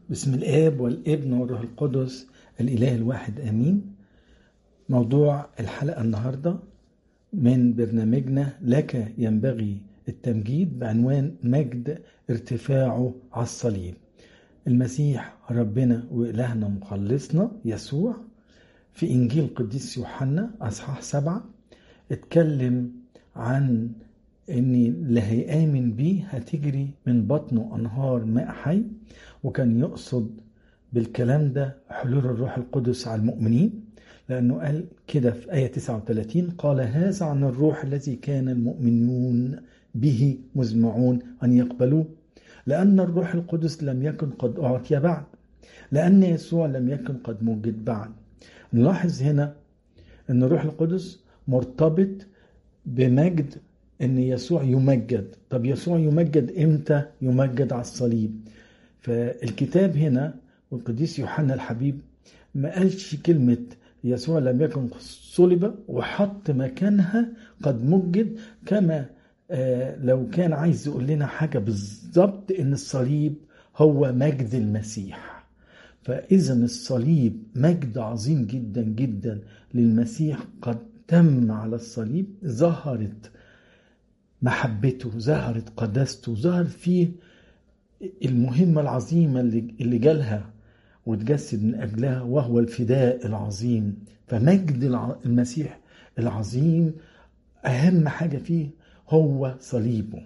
بسم الآب والابن والروح القدس الإله الواحد آمين موضوع الحلقة النهاردة من برنامجنا لك ينبغي التمجيد بعنوان مجد ارتفاعه على الصليب المسيح ربنا وإلهنا مخلصنا يسوع في إنجيل القديس يوحنا أصحاح سبعة اتكلم عن ان اللي هيآمن بيه هتجري من بطنه انهار ماء حي وكان يقصد بالكلام ده حلول الروح القدس على المؤمنين لانه قال كده في ايه 39 قال هذا عن الروح الذي كان المؤمنون به مزمعون ان يقبلوه لان الروح القدس لم يكن قد اعطي بعد لان يسوع لم يكن قد موجد بعد نلاحظ هنا ان الروح القدس مرتبط بمجد ان يسوع يمجد طب يسوع يمجد امتى يمجد على الصليب فالكتاب هنا والقديس يوحنا الحبيب ما قالش كلمة يسوع لم يكن صلب وحط مكانها قد مجد كما آه لو كان عايز يقول لنا حاجة بالظبط ان الصليب هو مجد المسيح فإذا الصليب مجد عظيم جدا جدا للمسيح قد تم على الصليب ظهرت محبته ظهرت قداسته ظهر فيه المهمة العظيمة اللي جالها وتجسد من أجلها وهو الفداء العظيم فمجد المسيح العظيم أهم حاجة فيه هو صليبه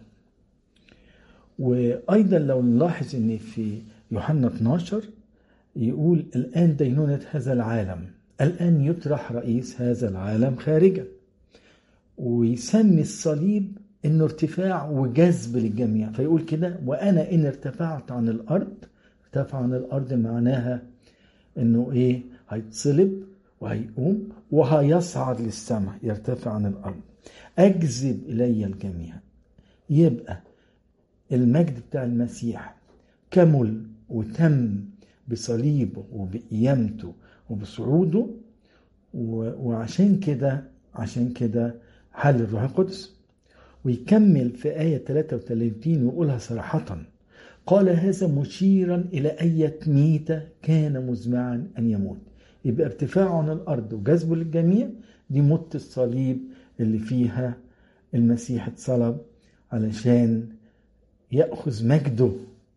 وأيضا لو نلاحظ أن في يوحنا 12 يقول الآن دينونة هذا العالم الآن يطرح رئيس هذا العالم خارجا ويسمي الصليب انه ارتفاع وجذب للجميع فيقول كده وانا ان ارتفعت عن الارض ارتفع عن الارض معناها انه ايه هيتصلب وهيقوم وهيصعد للسماء يرتفع عن الارض اجذب الي الجميع يبقى المجد بتاع المسيح كمل وتم بصليبه وبقيامته وبصعوده وعشان كده عشان كده حل الروح القدس ويكمل في آية 33 ويقولها صراحة قال هذا مشيرا إلى أية ميتة كان مزمعا أن يموت يبقى ارتفاعه عن الأرض وجذبه للجميع دي موت الصليب اللي فيها المسيح اتصلب علشان يأخذ مجده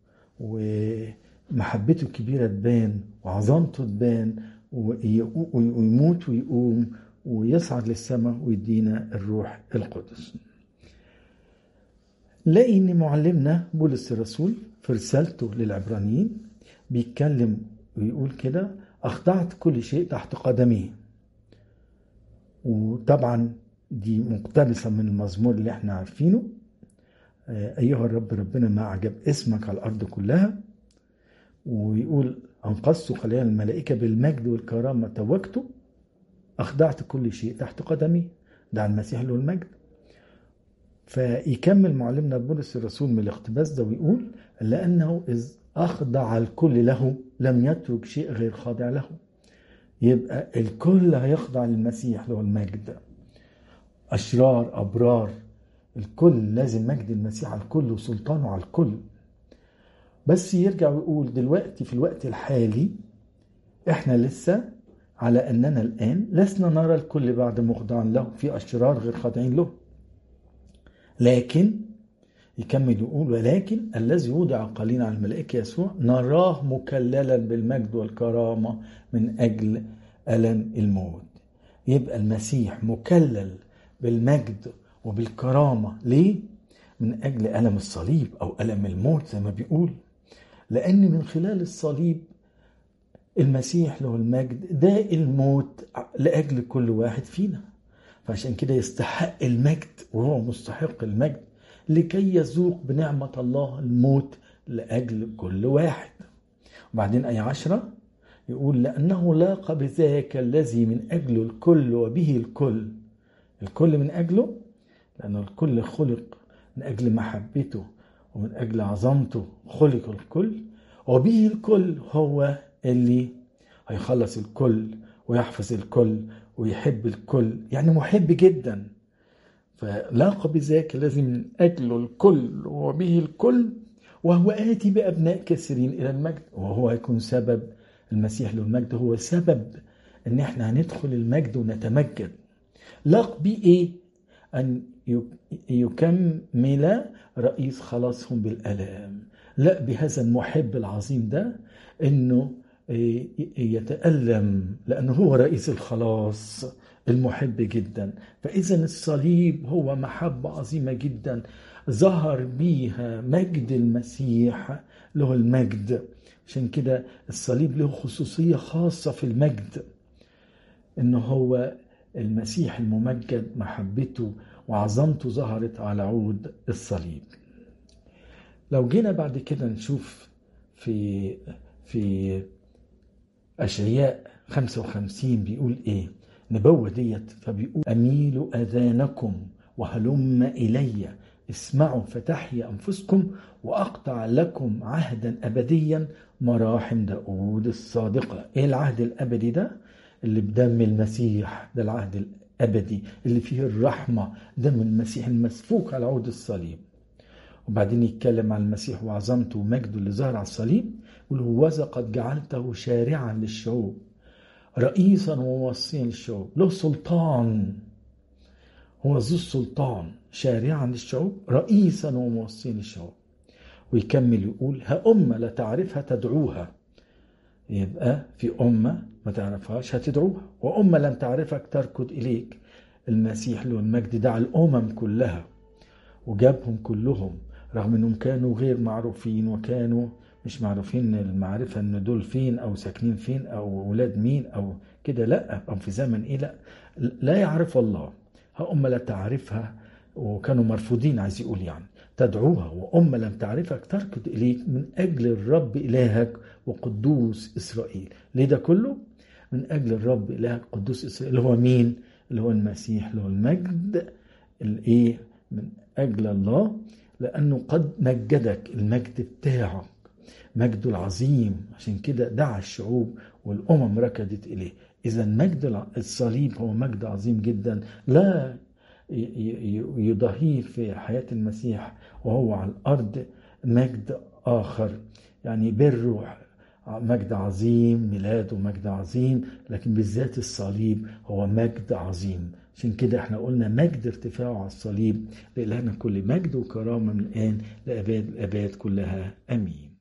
ومحبته الكبيرة تبان وعظمته تبان ويموت ويقوم ويصعد للسماء ويدينا الروح القدس لاقي ان معلمنا بولس الرسول في رسالته للعبرانيين بيتكلم ويقول كده اخضعت كل شيء تحت قدمي وطبعا دي مقتبسه من المزمور اللي احنا عارفينه ايها الرب ربنا ما اعجب اسمك على الارض كلها ويقول انقذت خلايا الملائكه بالمجد والكرامه توجته اخضعت كل شيء تحت قدمي ده المسيح له المجد فيكمل معلمنا بولس الرسول من الاقتباس ده ويقول لأنه إذ أخضع الكل له لم يترك شيء غير خاضع له يبقى الكل هيخضع للمسيح له المجد أشرار أبرار الكل لازم مجد المسيح على الكل وسلطانه على الكل بس يرجع ويقول دلوقتي في الوقت الحالي احنا لسه على أننا الآن لسنا نرى الكل بعد مخضعا له في أشرار غير خاضعين له لكن يكمل يقول ولكن الذي وضع قليلا على الملائكة يسوع نراه مكللا بالمجد والكرامة من أجل ألم الموت يبقى المسيح مكلل بالمجد وبالكرامة ليه؟ من أجل ألم الصليب أو ألم الموت زي ما بيقول لأن من خلال الصليب المسيح له المجد ده الموت لأجل كل واحد فينا فعشان كده يستحق المجد وهو مستحق المجد لكي يذوق بنعمة الله الموت لأجل كل واحد وبعدين آية عشرة يقول لأنه لاق بذاك الذي من أجله الكل وبه الكل الكل من أجله لأن الكل خلق من أجل محبته ومن أجل عظمته خلق الكل وبه الكل هو اللي هيخلص الكل ويحفظ الكل ويحب الكل يعني محب جدا فلاق بذاك الذي من أجله الكل وبه الكل وهو آتي بأبناء كثيرين إلى المجد وهو هيكون سبب المسيح له المجد هو سبب إن إحنا هندخل المجد ونتمجد لق بإيه؟ أن يكمل رئيس خلاصهم بالألام لا بهذا المحب العظيم ده إنه يتألم لأنه هو رئيس الخلاص المحب جدا فإذا الصليب هو محبة عظيمة جدا ظهر بيها مجد المسيح له المجد عشان كده الصليب له خصوصية خاصة في المجد إنه هو المسيح الممجد محبته وعظمته ظهرت على عود الصليب لو جينا بعد كده نشوف في في أشعياء 55 بيقول إيه نبوة ديت فبيقول أميل أذانكم وهلم إلي اسمعوا فتحيا أنفسكم وأقطع لكم عهدا أبديا مراحم داود الصادقة إيه العهد الأبدي ده اللي بدم المسيح ده العهد الأبدي اللي فيه الرحمة دم المسيح المسفوك على عود الصليب وبعدين يتكلم عن المسيح وعظمته ومجده اللي ظهر على الصليب يقول هوذا قد جعلته شارعا للشعوب رئيسا وموصيا للشعوب له سلطان هو ذو السلطان شارعا للشعوب رئيسا وموصيا للشعوب ويكمل يقول ها أمة لا تعرفها تدعوها يبقى في أمة ما تعرفهاش هتدعوها وأمة لم تعرفك تركض إليك المسيح له المجد دعا الأمم كلها وجابهم كلهم رغم انهم كانوا غير معروفين وكانوا مش معروفين المعرفة ان دول فين او ساكنين فين او ولاد مين او كده لا او في زمن ايه لا لا يعرف الله ها أمة لا تعرفها وكانوا مرفوضين عايز يقول يعني تدعوها وأمة لم تعرفك تركض إليك من أجل الرب إلهك وقدوس إسرائيل ليه ده كله؟ من أجل الرب إلهك قدوس إسرائيل اللي هو مين؟ اللي هو المسيح اللي هو المجد الإيه؟ من أجل الله لأنه قد مجدك المجد بتاعك مجده العظيم عشان كده دعا الشعوب والأمم ركضت إليه إذا مجد الصليب هو مجد عظيم جدا لا يضاهيه في حياة المسيح وهو على الأرض مجد آخر يعني بره مجد عظيم ميلاده مجد عظيم لكن بالذات الصليب هو مجد عظيم عشان كده احنا قلنا مجد ارتفاعه على الصليب لإلهنا كل مجد وكرامة من الآن لأباد الأباد كلها أمين